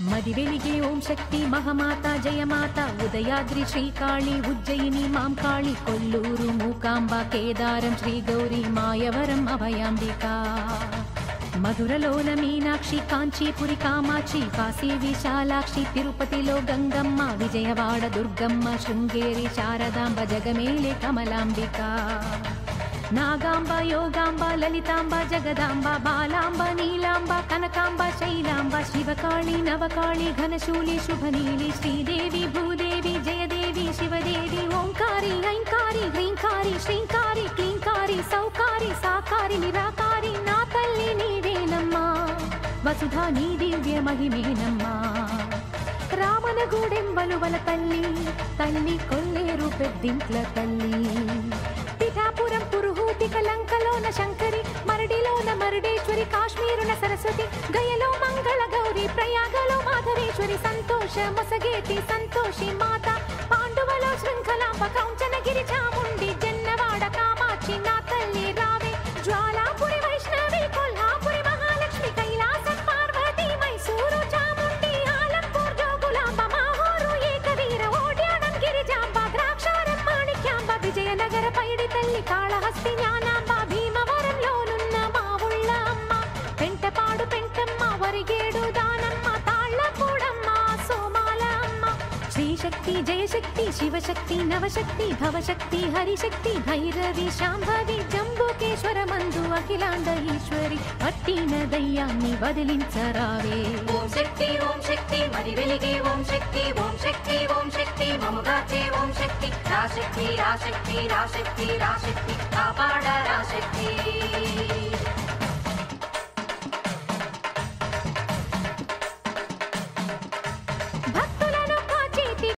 మది వెలిగే ఓం శక్తి మహమాత జయమాత ఉదయాద్రి శ్రీకాళి ఉజ్జయిని మాంకాళి కొల్లూరు మూకాంబ కేదారం శ్రీ గౌరి మాయవరం అభయాంబిక మధురలోన మీనాక్షి కాంచీపురి కామాక్షి కాశీ విశాలాక్షి తిరుపతిలో గంగమ్మ విజయవాడ దుర్గమ్మ శృంగేరి శారదాంబ జగమేలే కమలాంబిక నాగాంబ యోగాంబ లలితాంబ జగదాంబ బాలాంబ నీలాంబ కనకాంబ శైలాంబ శివకాళి నవకాళి ఘనశూలి శుభనీలి శ్రీదేవి భూదేవి జయదేవి శివదేవి ఓంకారి ఐంకారి హ్రీంకారి శ్రీంకారి క్లీంకారి సౌకారి సాకారి నిరాకారి నా తల్లి నీవేనమ్మా వసుధా నీ దివ్య మహిమేనమ్మా రామన గూడెంబలువల తల్లి తల్లి కొల్లేరు పెద్దింట్ల తల్లి పిఠాపురం పురుహూతి కలంకలోన శంకరి మరడిలోన మరుడేశ్వరి కాశ్మీరున సరస్వతి గయలో మంగళ గౌరి ప్రయాగలో మాధవేశ్వరి సంతోష మొసగేటి సంతోషి మాత పాండువలో శృంఖలాంబ కౌంచనగిరి చాముండి జన్నవాడ కామాక్షి నా తల్లి రావే జ్వాలాపురి వైష్ణవి కొల్హాపురి మహాలక్ష్మి కైలాసం పార్వతి మైసూరు చాముండి ఆలంపూర్ జోగులాంబ మాహూరు ఏకవీర ఓడ్యానం గిరిజాంబ ద్రాక్షారం మాణిక్యాంబ విజయనగర పైడి తల్లి కాళహస్తి జ్ఞానాంబ భీమవరంలోనున్న మా ఉళ్ళ అమ్మ పెంటపాడు పెంటమ్మ వరిగేడు దానమ్మ తాళ్ళపూడమ్మ సోమాల అమ్మ శ్రీశక్తి జయశక్తి శివశక్తి నవశక్తి భవశక్తి హరిశక్తి భైరవి శాంభవి జంబుకేశ్వర మందు అఖిలాండ ఈశ్వరి పట్టిన దయ్యాన్ని వదిలించరావే ఓం శక్తి ఓం శక్తి మరి వెలిగే ఓం శక్తి ఓం శక్తి ఓం శక్తి మముగాచే ఓం శక్తి రాశక్తి రాశక్తి రాశక్తి రాశక్తి కాపాడ రాశక్తి